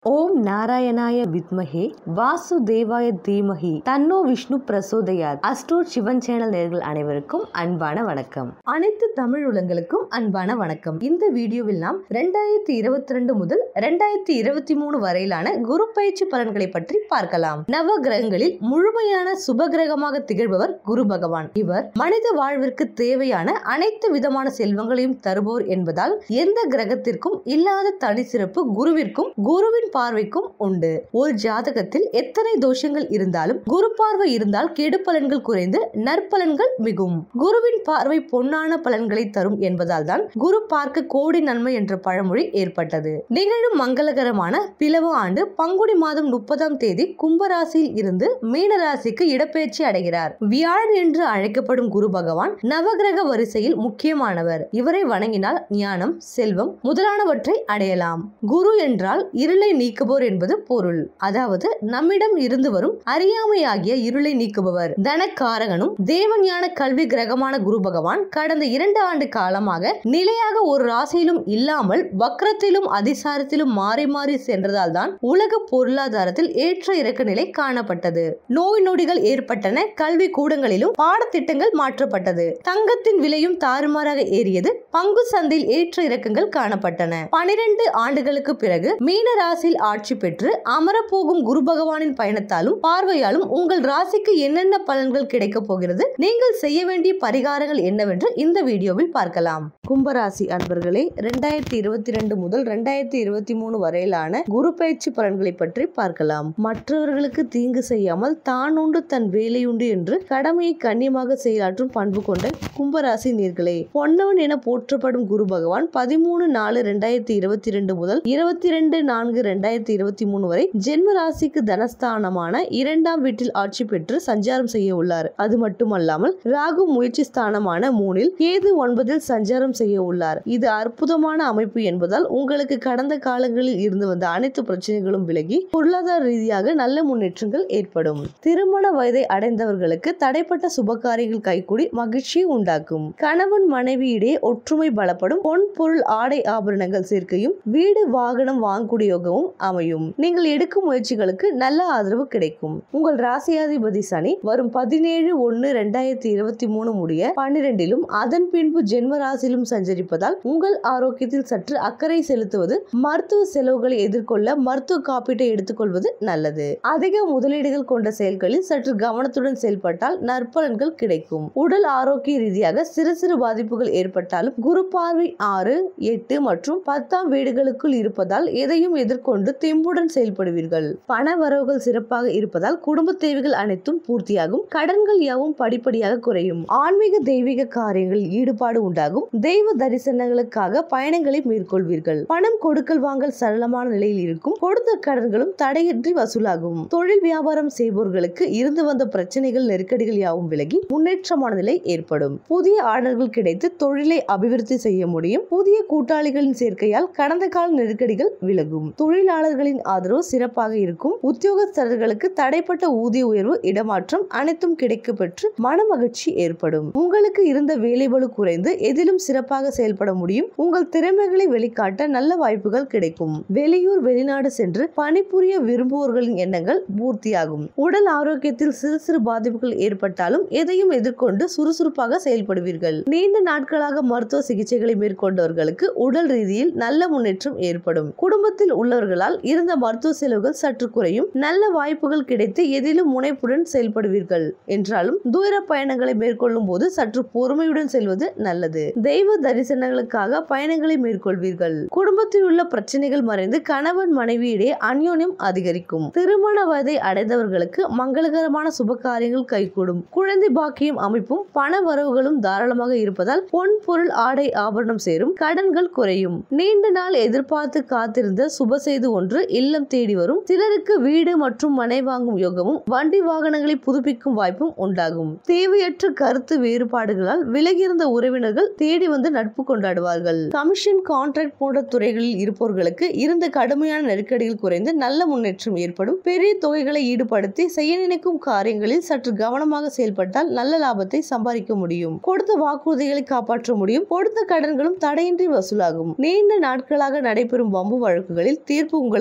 ஓம் நாராயணாய வித்மஹே வாசுதேவாய தீமஹி தன்னோ விஷ்ணு பிரசோதயாத் அஸ்ட்ரோட் சிவன் சேனல் நேர்கள் அனைவருக்கும் அன்பான வணக்கம் அனைத்து தமிழ் உலங்களுக்கும் அன்பான வணக்கம் இந்த வீடியோவில் நாம் ரெண்டாயிரத்தி இருபத்தி ரெண்டு முதல் ரெண்டாயிரத்தி இருபத்தி மூணு வரையிலான குரு பயிற்சி பலன்களை பற்றி பார்க்கலாம் நவ கிரகங்களில் முழுமையான சுப கிரகமாக திகழ்பவர் குரு பகவான் இவர் மனித வாழ்விற்கு தேவையான அனைத்து விதமான செல்வங்களையும் தருபவர் என்பதால் எந்த கிரகத்திற்கும் இல்லாத தனி சிறப்பு குருவிற்கும் குருவின் பார்வைக்கும் உண்டு ஒரு ஜாதகத்தில் எத்தனை தோஷங்கள் இருந்தாலும் குரு பார்வை இருந்தால் கெடு பலன்கள் குறைந்து நற்பலன்கள் மிகும் குருவின் பார்வை பொன்னான பலன்களை தரும் என்பதால் தான் குரு பார்க்க கோடி நன்மை என்ற பழமொழி ஏற்பட்டது நிகழும் மங்களகரமான பிளவு ஆண்டு பங்குனி மாதம் முப்பதாம் தேதி கும்பராசியில் இருந்து மீனராசிக்கு இடப்பெயர்ச்சி அடைகிறார் வியாழன் என்று அழைக்கப்படும் குரு பகவான் நவகிரக வரிசையில் முக்கியமானவர் இவரை வணங்கினால் ஞானம் செல்வம் முதலானவற்றை அடையலாம் குரு என்றால் இருளை நீக்குபவர் என்பது பொருள் அதாவது நம்மிடம் இருந்து வரும் அறியாமையாகிய இருளை நீக்குபவர் தனக்காரகனும் தேவஞான கல்வி கிரகமான குரு பகவான் கடந்த இரண்டு ஆண்டு காலமாக நிலையாக ஒரு ராசியிலும் இல்லாமல் வக்ரத்திலும் அதிசாரத்திலும் மாறி மாறி சென்றதால் தான் உலக பொருளாதாரத்தில் ஏற்ற இறக்க நிலை காணப்பட்டது நோய் நொடிகள் ஏற்பட்டன கல்வி கூடங்களிலும் பாடத்திட்டங்கள் மாற்றப்பட்டது தங்கத்தின் விலையும் தாறுமாறாக ஏறியது பங்கு சந்தையில் ஏற்ற இறக்கங்கள் காணப்பட்டன பனிரெண்டு ஆண்டுகளுக்கு பிறகு மீன ராசியில் ஆட்சி பெற்று அமரப்போகும் குரு பகவானின் பயணத்தாலும் பார்வையாலும் உங்கள் ராசிக்கு என்னென்ன பலன்கள் கிடைக்கப் போகிறது நீங்கள் செய்ய வேண்டிய பரிகாரங்கள் என்னவென்று இந்த வீடியோவில் பார்க்கலாம் கும்பராசி அன்பர்களே ரெண்டாயிரத்தி இருபத்தி ரெண்டு முதல் ரெண்டாயிரத்தி இருபத்தி மூணு வரையிலான குரு பயிற்சி பலன்களை பற்றி பார்க்கலாம் மற்றவர்களுக்கு தீங்கு செய்யாமல் தான் உண்டு தன் வேலையுண்டு என்று கடமையை கண்ணியமாக செயலாற்றும் பண்பு கொண்ட கும்பராசி நீர்களே பொன்னவன் என போற்றப்படும் குரு பகவான் பதிமூணு நாலு ரெண்டாயிரத்தி இருபத்தி ரெண்டு முதல் இருபத்தி ரெண்டு நான்கு ரெண்டாயிரத்தி இருபத்தி மூணு வரை ஜென்ம ராசிக்கு தனஸ்தானமான இரண்டாம் வீட்டில் ஆட்சி பெற்று சஞ்சாரம் செய்ய உள்ளார் அது மட்டுமல்லாமல் ராகு முயற்சி ஸ்தானமான மூணில் கேது ஒன்பதில் சஞ்சாரம் செய்ய உள்ளார் இது அற்புதமான அமைப்பு என்பதால் உங்களுக்கு கடந்த காலங்களில் இருந்து வந்த அனைத்து பிரச்சனைகளும் விலகி பொருளாதார ரீதியாக நல்ல முன்னேற்றங்கள் ஏற்படும் திருமண வயதை அடைந்தவர்களுக்கு தடைப்பட்ட சுபகாரியங்கள் கைகூடி மகிழ்ச்சியை உண்டாக்கும் கணவன் மனைவியிடையே ஒற்றுமை பலப்படும் பொன் பொருள் ஆடை ஆபரணங்கள் சேர்க்கையும் வீடு வாகனம் வாங்கக்கூடிய யோகமும் அமையும் நீங்கள் எடுக்கும் முயற்சிகளுக்கு நல்ல ஆதரவு கிடைக்கும் உங்கள் ராசியாதிபதி சனி வரும் பதினேழு ஒன்னு ரெண்டாயிரத்தி இருபத்தி மூணு முடிய பன்னிரெண்டிலும் அதன் பின்பு ஜென்ம ராசியிலும் சஞ்சரிப்பதால் உங்கள் ஆரோக்கியத்தில் சற்று அக்கறை செலுத்துவது மருத்துவ செலவுகளை எதிர்கொள்ள மருத்துவ காப்பீட்டை எடுத்துக்கொள்வது நல்லது அதிக முதலீடுகள் கொண்ட செயல்களில் சற்று கவனத்துடன் செயல்பட்டால் நற்பலன்கள் கிடைக்கும் உடல் ஆரோக்கிய ரீதியாக சிறு சிறு பாதிப்புகள் ஏற்பட்டாலும் குரு பார்வை ஆறு எட்டு மற்றும் பத்தாம் வீடுகளுக்குள் இருப்பதால் எதையும் எதிர்கொண்டு தெம்புடன் செயல்படுவீர்கள் பண வரவுகள் சிறப்பாக இருப்பதால் குடும்ப தேவைகள் அனைத்தும் பூர்த்தியாகும் கடன்கள் யாவும் படிப்படியாக குறையும் ஆன்மீக தெய்வீக காரியங்களில் ஈடுபாடு உண்டாகும் தெய்வ தரிசனங்களுக்காக பயணங்களை மேற்கொள்வீர்கள் பணம் கொடுக்கல் வாங்கல் சரளமான நிலையில் இருக்கும் கொடுத்த கடன்களும் தடையின்றி வசூலாகும் தொழில் வியாபாரம் செய்பவர்களுக்கு இருந்து வந்த பிரச்சனைகள் நெருக்கடிகள் யாவும் விலகி முன்னேற்றமான நிலை ஏற்படும் புதிய ஆர்டர்கள் கிடைத்து தொழிலை அபிவிருத்தி செய்ய முடியும் புதிய கூட்டாளிகளின் சேர்க்கையால் கடந்த கால நெருக்கடிகள் விலகும் தொழிலாளர்களின் ஆதரவு சிறப்பாக இருக்கும் உத்தியோகஸ்தர்களுக்கு தடைப்பட்ட ஊதிய உயர்வு இடமாற்றம் அனைத்தும் கிடைக்க பெற்று மன மகிழ்ச்சி ஏற்படும் உங்களுக்கு இருந்த வேலைபளு குறைந்து எதிலும் சிறப்பாக செயல்பட முடியும் உங்கள் திறமைகளை வெளிக்காட்ட நல்ல வாய்ப்புகள் கிடைக்கும் வெளியூர் வெளிநாடு சென்று பணிபுரிய விரும்புவோர்களின் எண்ணங்கள் பூர்த்தியாகும் உடல் ஆரோக்கியத்தில் சிறு சிறு பாதிப்புகள் ஏற்பட்டாலும் எதையும் எதிர்கொண்டு சுறுசுறுப்பாக செயல்படுவீர்கள் நீண்ட நாட்களாக மருத்துவ சிகிச்சைகளை மேற்கொண்டவர்களுக்கு உடல் ரீதியில் நல்ல முன்னேற்றம் ஏற்படும் குடும்பத்தில் உள்ளவர்களால் இருந்த மருத்துவ செலவுகள் சற்று குறையும் நல்ல வாய்ப்புகள் கிடைத்து எதிலும் முனைப்புடன் செயல்படுவீர்கள் என்றாலும் தூர பயணங்களை மேற்கொள்ளும் போது சற்று பொறுமையுடன் செல்வது நல்லது தெய்வ தரிசனங்களுக்காக பயணங்களை மேற்கொள்வீர்கள் குடும்பத்தில் உள்ள பிரச்சனைகள் மறைந்து கணவன் மனைவியிடையே அந்யோன்யம் அதிகரிக்கும் திருமண வயதை அடைந்தவர்களுக்கு மங்களகரமான சுப காரியங்கள் கைகூடும் குழந்தை பாக்கியம் அமைப்பும் பண வரவுகளும் தாராளமாக இருப்பதால் பொன் பொருள் ஆடை ஆபரணம் சேரும் கடன்கள் குறையும் நீண்ட நாள் எதிர்பார்த்து காத்திருந்த சுப செய்து ஒன்று இல்லம் தேடி வரும் சிலருக்கு வீடு மற்றும் மனை வாங்கும் யோகமும் வண்டி வாகனங்களை புதுப்பிக்கும் வாய்ப்பும் உண்டாகும் தேவையற்ற கருத்து வேறுபாடுகளால் விலகியிருந்த உறவினர்கள் தேடி வந்து நட்பு கொண்டாடுவார்கள் கமிஷன் கான்ட்ராக்ட் போன்ற துறைகளில் இருப்பவர்களுக்கு இருந்த கடுமையான நெருக்கடிகள் குறைந்து நல்ல முன்னேற்றம் ஏற்படும் பெரிய தொகைகளை ஈடுபடுத்தி செய்ய நினைக்கும் காரியங்களில் சற்று கவனமாக செயல்பட்டால் நல்ல லாபத்தை சம்பாதிக்க முடியும் கொடுத்த வாக்குறுதிகளை காப்பாற்ற முடியும் கொடுத்த கடன்களும் தடையின்றி வசூலாகும் நீண்ட நாட்களாக நடைபெறும் வம்பு வழக்குகளில் தீர்ப்பு உங்களுக்கு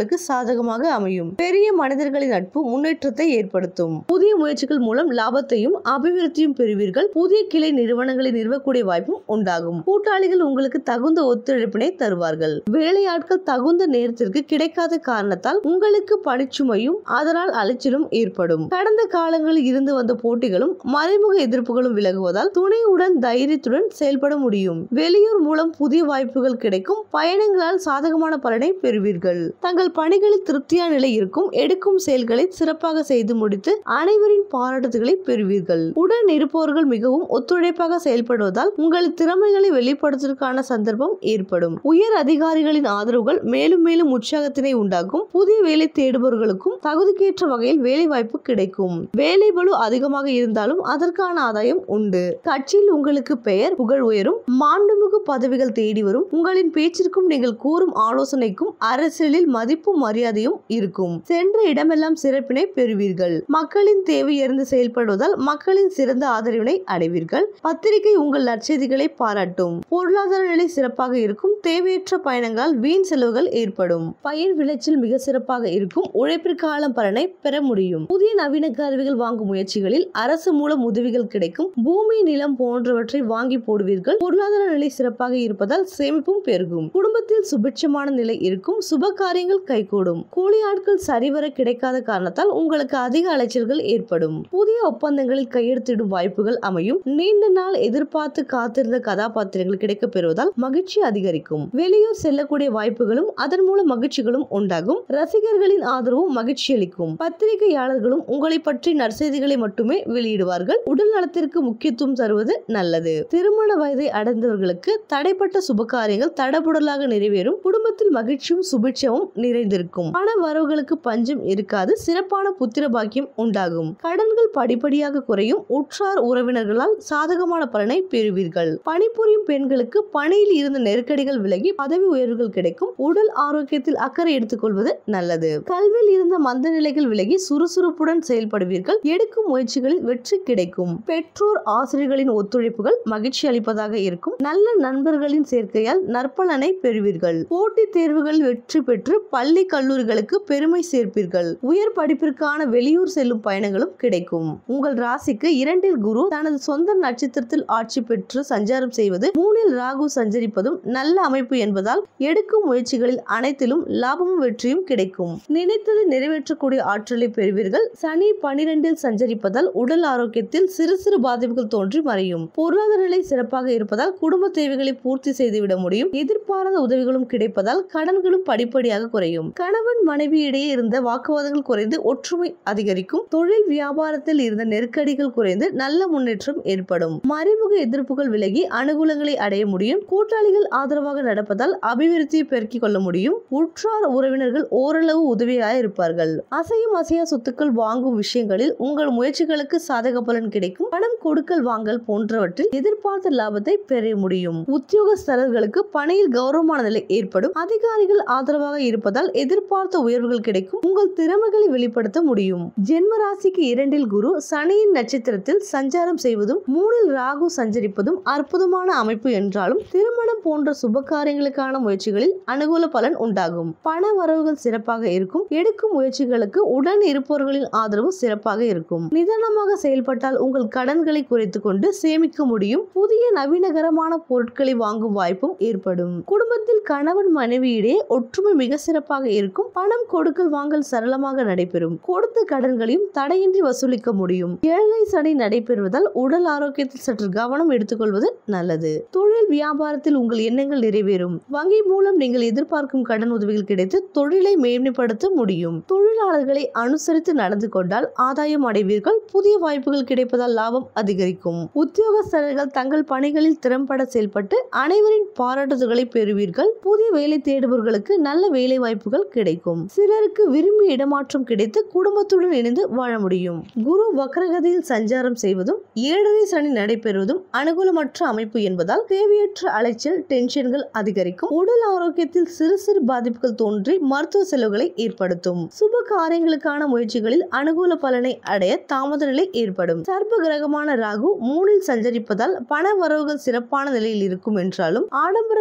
உங்களுக்கு சாதகமாக அமையும் பெரிய மனிதர்களின் நட்பு முன்னேற்றத்தை ஏற்படுத்தும் புதிய முயற்சிகள் மூலம் லாபத்தையும் அபிவிருத்தியும் பெறுவீர்கள் புதிய கிளை நிறுவனங்களை நிறுவக்கூடிய வாய்ப்பும் உண்டாகும் கூட்டாளிகள் உங்களுக்கு தகுந்த ஒத்துழைப்பினை தருவார்கள் வேலையாட்கள் தகுந்த நேரத்திற்கு கிடைக்காத காரணத்தால் உங்களுக்கு பணிச்சுமையும் அதனால் அலைச்சலும் ஏற்படும் கடந்த காலங்களில் இருந்து வந்த போட்டிகளும் மறைமுக எதிர்ப்புகளும் விலகுவதால் துணையுடன் தைரியத்துடன் செயல்பட முடியும் வெளியூர் மூலம் புதிய வாய்ப்புகள் கிடைக்கும் பயணங்களால் சாதகமான பலனை பெறுவீர்கள் தங்கள் பணிகளில் திருப்தியான நிலை இருக்கும் எடுக்கும் செயல்களை சிறப்பாக செய்து முடித்து அனைவரின் பாராட்டுதல்களை பெறுவீர்கள் உடன் இருப்பவர்கள் மிகவும் ஒத்துழைப்பாக செயல்படுவதால் உங்கள் திறமைகளை வெளிப்படுத்துவதற்கான சந்தர்ப்பம் ஏற்படும் உயர் அதிகாரிகளின் ஆதரவுகள் மேலும் மேலும் உற்சாகத்தினை உண்டாக்கும் புதிய வேலை தேடுபவர்களுக்கும் தகுதிக்கேற்ற வகையில் வேலை வாய்ப்பு கிடைக்கும் வேலை பளு அதிகமாக இருந்தாலும் அதற்கான ஆதாயம் உண்டு கட்சியில் உங்களுக்கு பெயர் புகழ் உயரும் மாண்புமிகு பதவிகள் தேடி வரும் உங்களின் பேச்சிற்கும் நீங்கள் கூறும் ஆலோசனைக்கும் அரசியலில் மதிப்பும் மரியாதையும் இருக்கும் சென்ற இடமெல்லாம் சிறப்பினை பெறுவீர்கள் மக்களின் தேவை அறிந்து செயல்படுவதால் மக்களின் சிறந்த ஆதரவினை அடைவீர்கள் பத்திரிகை உங்கள் நற்செய்திகளை பாராட்டும் பொருளாதார நிலை சிறப்பாக இருக்கும் தேவையற்ற பயணங்களால் வீண் செலவுகள் ஏற்படும் பயிர் விளைச்சல் மிக சிறப்பாக இருக்கும் உழைப்பிற்கான பலனை பெற முடியும் புதிய நவீன கருவிகள் வாங்கும் முயற்சிகளில் அரசு மூலம் உதவிகள் கிடைக்கும் பூமி நிலம் போன்றவற்றை வாங்கி போடுவீர்கள் பொருளாதார நிலை சிறப்பாக இருப்பதால் சேமிப்பும் பெருகும் குடும்பத்தில் சுபிட்சமான நிலை இருக்கும் சுப காரியங்கள் கைகூடும் கூலி ஆட்கள் சரிவர கிடைக்காத காரணத்தால் உங்களுக்கு அதிக அலைச்சல்கள் ஏற்படும் புதிய ஒப்பந்தங்களில் கையெழுத்திடும் வாய்ப்புகள் அமையும் நீண்ட நாள் எதிர்பார்த்து காத்திருந்த கதாபாத்திரங்கள் கிடைக்கப் பெறுவதால் மகிழ்ச்சி அதிகரிக்கும் வெளியூர் செல்லக்கூடிய வாய்ப்புகளும் அதன் மூலம் மகிழ்ச்சிகளும் உண்டாகும் ரசிகர்களின் ஆதரவும் மகிழ்ச்சி அளிக்கும் பத்திரிகையாளர்களும் உங்களை பற்றி நற்செய்திகளை மட்டுமே வெளியிடுவார்கள் உடல் நலத்திற்கு முக்கியத்துவம் தருவது நல்லது திருமண வயதை அடைந்தவர்களுக்கு தடைப்பட்ட சுபகாரியங்கள் தடபுடலாக நிறைவேறும் குடும்பத்தில் மகிழ்ச்சியும் சுபிட்சமும் நிறைந்திருக்கும் பண வரவுகளுக்கு பஞ்சம் இருக்காது சிறப்பான புத்திர பாக்கியம் உண்டாகும் கடன்கள் படிப்படியாக குறையும் உற்றார் உறவினர்களால் சாதகமான பலனை பெறுவீர்கள் பணிபுரியும் பெண்களுக்கு பணியில் இருந்த நெருக்கடிகள் விலகி பதவி உயர்வுகள் கிடைக்கும் உடல் ஆரோக்கியத்தில் அக்கறை எடுத்துக்கொள்வது நல்லது கல்வியில் இருந்த மந்த நிலைகள் விலகி சுறுசுறுப்புடன் செயல்படுவீர்கள் எடுக்கும் முயற்சிகளில் வெற்றி கிடைக்கும் பெற்றோர் ஆசிரியர்களின் ஒத்துழைப்புகள் மகிழ்ச்சி அளிப்பதாக இருக்கும் நல்ல நண்பர்களின் சேர்க்கையால் நற்பலனை பெறுவீர்கள் போட்டித் தேர்வுகளில் வெற்றி பெற்று பள்ளி கல்லூரிகளுக்கு பெருமை சேர்ப்பீர்கள் உயர் படிப்பிற்கான வெளியூர் செல்லும் பயணங்களும் கிடைக்கும் உங்கள் ராசிக்கு இரண்டில் குரு தனது சொந்த நட்சத்திரத்தில் ஆட்சி பெற்று சஞ்சாரம் செய்வது மூணில் ராகு சஞ்சரிப்பதும் நல்ல அமைப்பு என்பதால் எடுக்கும் முயற்சிகளில் அனைத்திலும் லாபமும் வெற்றியும் கிடைக்கும் நினைத்ததை நிறைவேற்றக்கூடிய ஆற்றலை பெறுவீர்கள் சனி பனிரெண்டில் சஞ்சரிப்பதால் உடல் ஆரோக்கியத்தில் சிறு சிறு பாதிப்புகள் தோன்றி மறையும் பொருளாதார நிலை சிறப்பாக இருப்பதால் குடும்ப தேவைகளை பூர்த்தி செய்துவிட முடியும் எதிர்பாராத உதவிகளும் கிடைப்பதால் கடன்களும் படிப்படியாக குறையும் கணவன் மனைவி இடையே இருந்த வாக்குவாதங்கள் குறைந்து ஒற்றுமை அதிகரிக்கும் தொழில் வியாபாரத்தில் இருந்த நெருக்கடிகள் குறைந்து நல்ல முன்னேற்றம் ஏற்படும் மறைமுக எதிர்ப்புகள் விலகி அனுகூலங்களை அடைய முடியும் கூட்டாளிகள் ஆதரவாக நடப்பதால் அபிவிருத்தியை பெருக்கிக் கொள்ள முடியும் உற்றார் உறவினர்கள் ஓரளவு உதவியாக இருப்பார்கள் அசையும் அசையா சொத்துக்கள் வாங்கும் விஷயங்களில் உங்கள் முயற்சிகளுக்கு சாதக பலன் கிடைக்கும் பணம் கொடுக்கல் வாங்கல் போன்றவற்றில் எதிர்பார்த்த லாபத்தை பெற முடியும் உத்தியோகஸ்தர்களுக்கு பணியில் கௌரவமான நிலை ஏற்படும் அதிகாரிகள் ஆதரவாக இருப்பதால் எதிர்பார்த்த உயர்வுகள் கிடைக்கும் உங்கள் திறமைகளை வெளிப்படுத்த முடியும் ஜென்ம ராசிக்கு இரண்டில் குரு சனியின் நட்சத்திரத்தில் சஞ்சாரம் செய்வதும் மூணில் ராகு சஞ்சரிப்பதும் அற்புதமான அமைப்பு என்றாலும் திருமணம் போன்ற சுப காரியங்களுக்கான முயற்சிகளில் அனுகூல பலன் உண்டாகும் பண வரவுகள் சிறப்பாக இருக்கும் எடுக்கும் முயற்சிகளுக்கு உடன் இருப்பவர்களின் ஆதரவு சிறப்பாக இருக்கும் நிதானமாக செயல்பட்டால் உங்கள் கடன்களை குறைத்துக் கொண்டு சேமிக்க முடியும் புதிய நவீனகரமான பொருட்களை வாங்கும் வாய்ப்பும் ஏற்படும் குடும்பத்தில் கணவன் மனைவியிடையே ஒற்றுமை மிக சிறப்பாக இருக்கும் பணம் கொடுக்கல் வாங்கல் சரளமாக நடைபெறும் கொடுத்த கடன்களையும் தடையின்றி வசூலிக்க முடியும் ஏழை சனி நடைபெறுவதால் உடல் ஆரோக்கியத்தில் சற்று கவனம் எடுத்துக்கொள்வது நல்லது தொழில் வியாபாரத்தில் உங்கள் எண்ணங்கள் நிறைவேறும் வங்கி மூலம் நீங்கள் எதிர்பார்க்கும் கடன் உதவிகள் கிடைத்து தொழிலை மேம்படுத்த முடியும் தொழிலாளர்களை அனுசரித்து நடந்து கொண்டால் ஆதாயம் அடைவீர்கள் புதிய வாய்ப்புகள் கிடைப்பதால் லாபம் அதிகரிக்கும் உத்தியோகஸ்தர்கள் தங்கள் பணிகளில் திறம்பட செயல்பட்டு அனைவரின் பாராட்டுதல்களை பெறுவீர்கள் புதிய வேலை தேடுபவர்களுக்கு நல்ல வேலை வாய்ப்புகள் கிடைக்கும் சிலருக்கு விரும்பிய இடமாற்றம் கிடைத்து குடும்பத்துடன் இணைந்து வாழ முடியும் குரு வக்ரகதியில் சஞ்சாரம் செய்வதும் ஏழரை சனி நடைபெறுவதும் அனுகூலமற்ற அமைப்பு என்பதால் தேவையற்ற அலைச்சல் டென்ஷன்கள் அதிகரிக்கும் உடல் ஆரோக்கியத்தில் சிறு சிறு பாதிப்புகள் தோன்றி மருத்துவ செலவுகளை ஏற்படுத்தும் சுப காரியங்களுக்கான முயற்சிகளில் அனுகூல பலனை அடைய தாமத நிலை ஏற்படும் சர்ப்ப கிரகமான ராகு மூணில் சஞ்சரிப்பதால் பண வரவுகள் சிறப்பான நிலையில் இருக்கும் என்றாலும் ஆடம்பர செலவுகளை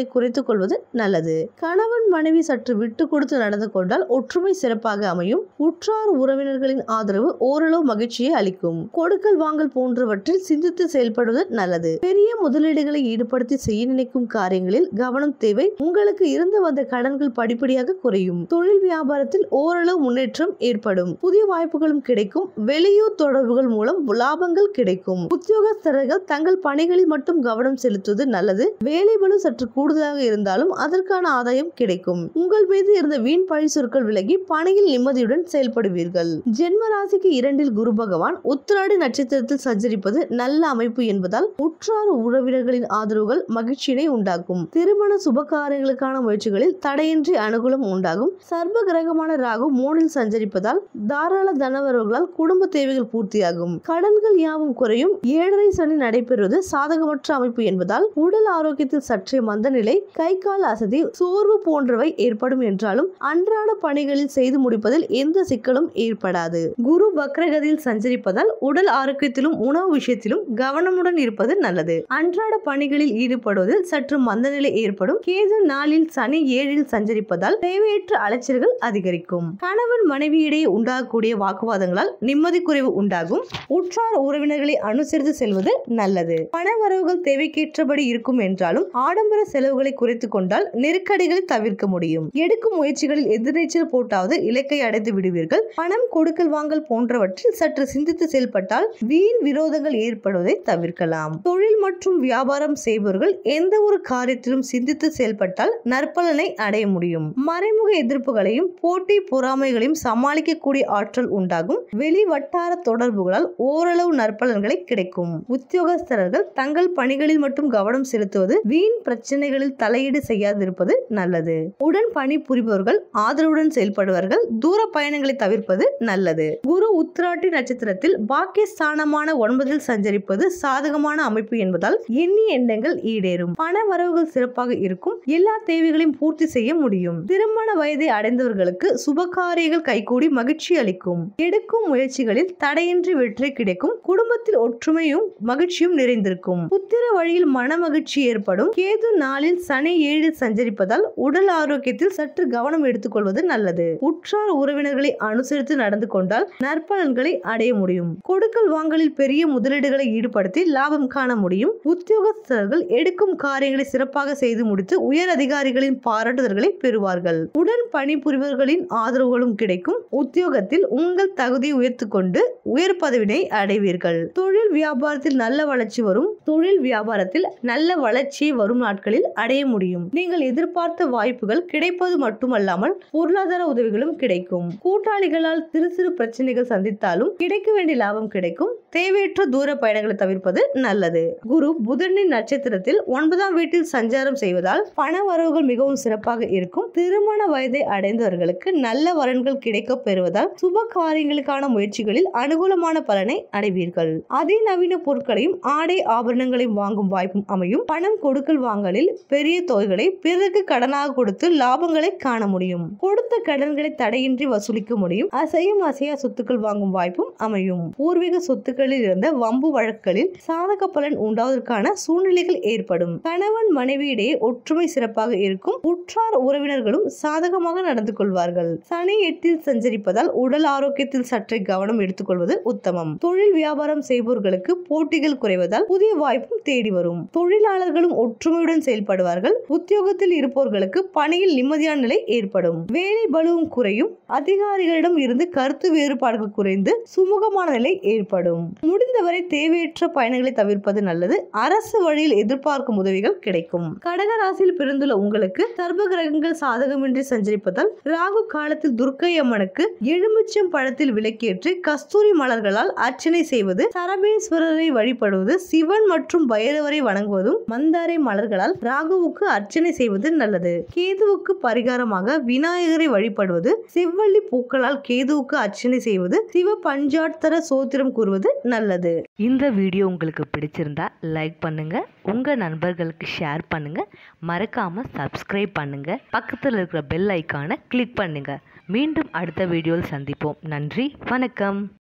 செலவுகளை குறைத்துக் கொள்வது நல்லது கணவன் மனைவி சற்று விட்டு கொடுத்து நடந்து கொண்டால் ஒற்றுமை சிறப்பாக அமையும் உற்றார் உறவினர்களின் ஆதரவு ஓரளவு மகிழ்ச்சியை அளிக்கும் கொடுக்கல் வாங்கல் போன்றவற்றில் சிந்தித்து செயல்படுவது நல்லது பெரிய முதலீடுகளை ஈடுபடுத்தி செய்ய நினைக்கும் காரியங்களில் கவனம் தேவை உங்களுக்கு இருந்து வந்த கடன்கள் படிப்படியாக குறையும் தொழில் வியாபாரத்தில் ஓரளவு முன்னேற்றம் ஏற்படும் புதிய வாய்ப்புகளும் கிடைக்கும் வெளியூர் தொடர்புகள் மூலம் லாபங்கள் கிடைக்கும் உத்தியோகஸ்தர்கள் தங்கள் பணிகளில் மட்டும் கவனம் செலுத்துவது நல்லது வேலை பளு சற்று கூடுதலாக இருந்தாலும் அதற்கான ஆதாயம் கிடைக்கும் உங்கள் மீது இருந்த வீண் பழி சொற்கள் விலகி பணியில் நிம்மதியுடன் செயல்படுவீர்கள் ஜென்ம ராசிக்கு இரண்டில் குரு பகவான் உத்திராடி நட்சத்திரத்தில் சஞ்சரிப்பது நல்ல அமைப்பு என்பதால் உற்றார் உறவினர்களின் ஆதரவுகள் மகிழ்ச்சியினை உண்டாக்கும் திருமண சுபகாரியங்களுக்கான முயற்சிகளில் தடையின்றி அனுகூலம் உண்டாகும் சர்வ கிரகமான ராகு மூணில் சஞ்சரிப்பதால் தாராள தனவரவுகளால் குடும்ப தேவைகள் பூர்த்தியாகும் கடன்கள் யாவும் குறையும் ஏழரை சனி நடைபெறுவது சாதகமற்ற அமைப்பு என்பதால் உடல் ஆரோக்கியத்தில் சற்றே மந்த நிலை கை கால் அசதி சோர்வு போன்றவை ஏற்படும் என்றாலும் அன்றாட பணிகளில் செய்து முடிப்பதில் எந்த சிக்கலும் ஏற்படாது குரு வக்ரகதியில் சஞ்சரிப்பதால் உடல் ஆரோக்கியத்திலும் உணவு விஷயத்திலும் கவனமுடன் இருப்பது நல்லது அன்றாட பணிகளில் ஈடுபடுவதில் சற்று மந்தநிலை ஏற்படும் கேது நாளில் சனி ஏழில் சஞ்சரிப்பதால் தேவையற்ற அலைச்சல்கள் அதிகரிக்கும் கணவன் மனைவியிடையே உண்டாகக்கூடிய வாக்குவாதங்களால் நிம்மதி குறைவு உண்டாகும் உற்றார் உறவினர்களை அனுசரித்து செல்வது நல்லது பண வரவுகள் தேவைக்கேற்றபடி இருக்கும் என்றாலும் ஆடம்பர செலவுகளை குறைத்துக் கொண்டால் நெருக்கடிகளை தவிர்க்க முடியும் எடுக்கும் முயற்சிகளில் எதிர்நீச்சல் போட்டாவது இலக்கை அடைந்து விடுவீர்கள் பணம் கொடுக்கல் வாங்கல் போன்றவற்றில் சற்று சிந்தித்து செயல்பட்டால் வீண் விரோதங்கள் ஏற்படுவதை தவிர்க்கலாம் தொழில் மற்றும் வியாபாரம் செய்பவர்கள் எந்த ஒரு காரியத்திலும் சிந்தித்து செயல்பட்டால் நற்பலனை அடைய முடியும் மறைமுக எதிர்ப்புகளையும் போட்டி பொறாமைகளையும் சமாளிக்கக்கூடிய ஆற்றல் உண்டாகும் வெளி வட்டார தொடர்புகளால் ஓரளவு நற்பலன்களை கிடைக்கும் உத்தியோகஸ்தர்கள் தங்கள் பணிகளில் மட்டும் கவனம் செலுத்துவது வீண் பிரச்சனைகளில் தலையீடு செய்யாதிருப்பது நல்லது உடன் பணிபுரிபவர்கள் ஆதரவுடன் செயல்படுவார்கள் தூர பயணங்களை தவிர்ப்பது நல்லது குரு உத்திராட்டி நட்சத்திரத்தில் பாக்கியஸ்தானமான ஒன்பதில் சஞ்சரிப்பது சாதகமான அமைப்பு என்பதால் எண்ணிய எண்ணங்கள் ஈடேறும் பண வரவுகள் சிறப்பாக இருக்கும் எல்லா தேவைகளையும் பூர்த்தி செய்ய முடியும் திருமண வயதை அடைந்தவர்களுக்கு சுபகாரியங்கள் கைகூடி மகிழ்ச்சி அளிக்கும் எடுக்கும் முயற்சிகளில் தடையின்றி வெற்றி கிடைக்கும் குடும்பத்தில் ஒற்றுமையும் மகிழ்ச்சியும் நிறைந்திருக்கும் புத்திர வழியில் மன மகிழ்ச்சி ஏற்படும் கேது நாளில் சனி ஏழில் சஞ்சரிப்பதால் உடல் ஆரோக்கியத்தில் சற்று கவனம் எடுத்துக்கொள்வது நல்லது உற்றார் உறவினர்களை அனுசரித்து நடந்து கொண்டால் நற்பலன்களை அடைய முடியும் கொடுக்கல் வாங்கலில் பெரிய முதலீடுகளை ஈடுபடுத்தி லாபம் காண முடியும் உத்தியோகஸ்தர்கள் எடுக்கும் காரியங்களை சிறப்பாக செய்து முடித்து உயர் அதிகாரிகளின் பாராட்டுதல்களை பெறுவார்கள் உடன் பணிபுரிவர்களின் ஆதரவுகளும் கிடைக்கும் உத்தியோகத்தில் உங்கள் தகுதியை உயர்த்து கொண்டு உயர் பதவினை அடைவீர்கள் தொழில் வியாபாரத்தில் நல்ல வளர்ச்சி வரும் தொழில் வியாபாரத்தில் நல்ல வளர்ச்சி வரும் நாட்களில் அடைய முடியும் நீங்கள் எதிர்பார்த்த வாய்ப்புகள் கிடைப்பது மட்டுமல்லாமல் பொருளாதார உதவிகளும் கிடைக்கும் கூட்டாளிகளால் சிறு சிறு பிரச்சனைகள் சந்தித்தாலும் கிடைக்க வேண்டிய லாபம் கிடைக்கும் தேவையற்ற தூர பயணங்களை தவிர்ப்பது நல்லது குரு புதனின் நட்சத்திரத்தில் ஒன்பதாம் வீட்டில் சஞ்சாரம் செய்வதால் பண வரவுகள் மிகவும் சிறப்பாக இருக்கும் திருமண வயதை அடைந்தவர்களுக்கு நல்ல வரன்கள் கிடைக்க பெறுவதால் சுப காரியங்களுக்கான முயற்சிகளில் அனுகூலமான பலனை அடைவீர்கள் அதிநவீன பொருட்களையும் ஆடை ஆபரணங்களையும் வாங்கும் வாய்ப்பும் அமையும் பணம் கொடுக்கல் வாங்கலில் பெரிய தொகைகளை பிறருக்கு கடனாக கொடுத்து லாபங்களை காண முடியும் கொடுத்த கடன்களை தடையின்றி வசூலிக்க முடியும் அசையும் அசையா சொத்துக்கள் வாங்கும் வாய்ப்பும் அமையும் பூர்வீக சொத்துக்களில் இருந்த வம்பு வழக்குகளில் சாதக பலன் உண்டாவதற்கான சூழ்நிலைகள் ஏற்படும் கணவன் மனைவியிடையே ஒற்றுமை சிறப்பாக இருக்கும் உற்றார் உறவினர்களும் சாதகமாக நடந்து கொள்வார்கள் சனி எட்டில் சஞ்சரிப்பதால் உடல் ஆரோக்கியத்தில் சற்றே கவனம் எடுத்துக்கொள்வது உத்தமம் தொழில் வியாபாரம் செய்பவர்களுக்கு போட்டிகள் குறைவதால் புதிய வாய்ப்பும் தேடி வரும் தொழிலாளர்களும் ஒற்றுமையுடன் செயல்படுவார்கள் உத்தியோகத்தில் இருப்பவர்களுக்கு பணியில் நிம்மதியான நிலை ஏற்படும் வேலை பலுவும் குறையும் அதிகாரிகளிடம் இருந்து கருத்து வேறுபாடுகள் குறைந்து சுமூகமான நிலை ஏற்படும் முடிந்தவரை தேவையற்ற பயணங்களை தவிர்ப்பது நல்லது அரசு வழியில் எதிர்பார்க்கும் உதவிகள் கிடைக்கும் கடக ராசியில் பிறந்துள்ள உங்களுக்கு சர்வ கிரகங்கள் சாதகமின்றி சஞ்சரிப்பதால் ராகு காலத்தில் துர்க்கை அம்மனுக்கு எலுமிச்சம் பழத்தில் விளக்கேற்றி கஸ்தூரி மலர்களால் அர்ச்சனை செய்வது சரபேஸ்வரரை வழிபடுவது சிவன் மற்றும் பைரவரை வணங்குவதும் மந்தாரை மலர்களால் ராகுவுக்கு அர்ச்சனை செய்வது நல்லது கேதுவுக்கு பரிகாரமாக விநாயகரை வழிபடுவது செவ்வள்ளி பூக்களால் கேதுவுக்கு அர்ச்சனை செய்வது சிவ பஞ்சாட்தர சோத்திரம் கூறுவது நல்லது இந்த வீடியோ உங்களுக்கு பிடிச்சிருந்தா லைக் பண்ணுங்க உங்க நண்பர்களுக்கு ஷேர் பண்ணுங்க மறக்காம சப்ஸ்கிரைப் பண்ணுங்க பக்கத்தில் இருக்கிற பெல் ஐக்கானை கிளிக் பண்ணுங்க மீண்டும் அடுத்த வீடியோவில் சந்திப்போம் நன்றி வணக்கம்